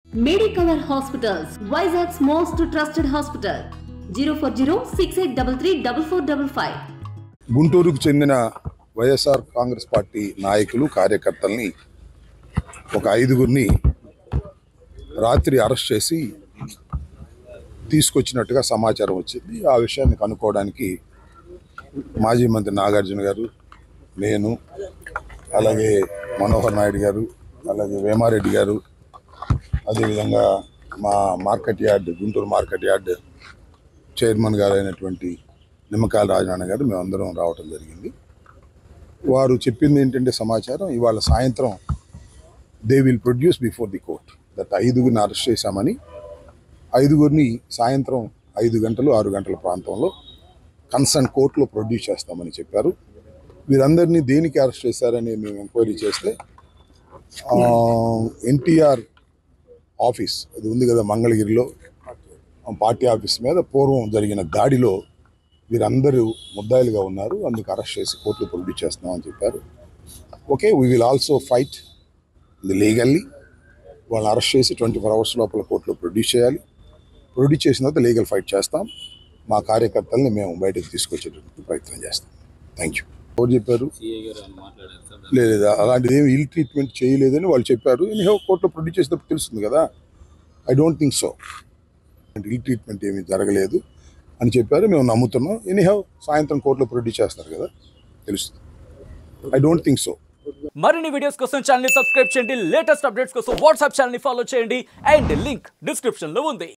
Medicover hospitals Vizag's most trusted hospital zero four zero six eight double three double four double five గుంటూరుకు చెందిన YSR Congress party నాయకులు కార్యకర్తల్ని ఒక ఐదుగురిని రాత్రి అరెస్ట్ చేసి తీసుకొచ్చినట్టుగా సమాచారం వచ్చింది ఆ విషయాన్ని కనుక్కోవడానికి మాజీ మంత్రి నాగార్జున గారు నేను అలాగే మనోహర్ నాయుడు గారు అలాగే వేమారెడ్డి గారు అదేవిధంగా మా market yard Guntur market yard chairman గారు అయినటువంటి నిమ్మకాయల రాజనారాయణ గారు మేమందరం రావటం జరిగింది వారు చెప్పింది ఏంటంటే సమాచారం ఇవాళ సాయంత్రం they will produce before the court that ఐదుగురిని అరెస్ట్ చేశామని ఐదుగురిని సాయంత్రం ఐదు గంటలు ఆరు గంటల ప్రాంతంలో కన్సర్న్ కోర్టులో ప్రొడ్యూస్ చేస్తామని చెప్పారు వీరందరినీ దేనికి అరెస్ట్ చేశారని మేము ఎంక్వైరీ చేస్తే ఎన్టీఆర్ ఆఫీస్ అది ఉంది కదా మంగళగిరిలో ఆ పార్టీ ఆఫీస్ మీద పూర్వం జరిగిన దాడిలో వీరందరూ ముద్దాయిలుగా ఉన్నారు అందుకు అరెస్ట్ చేసి కోర్టులో ప్రొడ్యూస్ చేస్తున్నామని చెప్పారు okay we will also fight the legally వాళ్ళని అరెస్ట్ చేసి ట్వంటీ ఫోర్ అవర్స్ లోపల కోర్టులో ప్రొడ్యూస్ చేయాలి ప్రొడ్యూస్ చేసిన తర్వాత లీగల్ ఫైట్ చేస్తాం మా కార్యకర్తల్ని మేము బయటకు తీసుకొచ్చేటటువంటి ప్రయత్నం చేస్తాం థ్యాంక్ యూ ఎవరు చెప్పారు లేదు లేదు, అలాంటిది ఏమి ఇల్ ట్రీట్మెంట్ చేయలేదని వాళ్ళు చెప్పారు ఎనీహో కోర్టులో ప్రొడ్యూస్ చేసినప్పుడు తెలుస్తుంది కదా I don't think so ill treatment ఏమీ జరగలేదు అని చెప్పారు మేము నమ్ముతున్నాం ఎనీహౌ సాయంత్రం కోర్టులో ప్రొడ్యూస్ చేస్తారు కదా తెలుస్తుంది ఐ డోంట్ థింక్ సో మరిన్ని వీడియోస్ కోసం ఛానల్ ని సబ్స్క్రైబ్ చేయండి లేటెస్ట్ అప్డేట్స్ కోసం వాట్సాప్ ఛానల్ ని ఫాలో చేయండి అండ్ లింక్ డిస్క్రిప్షన్ లో ఉంది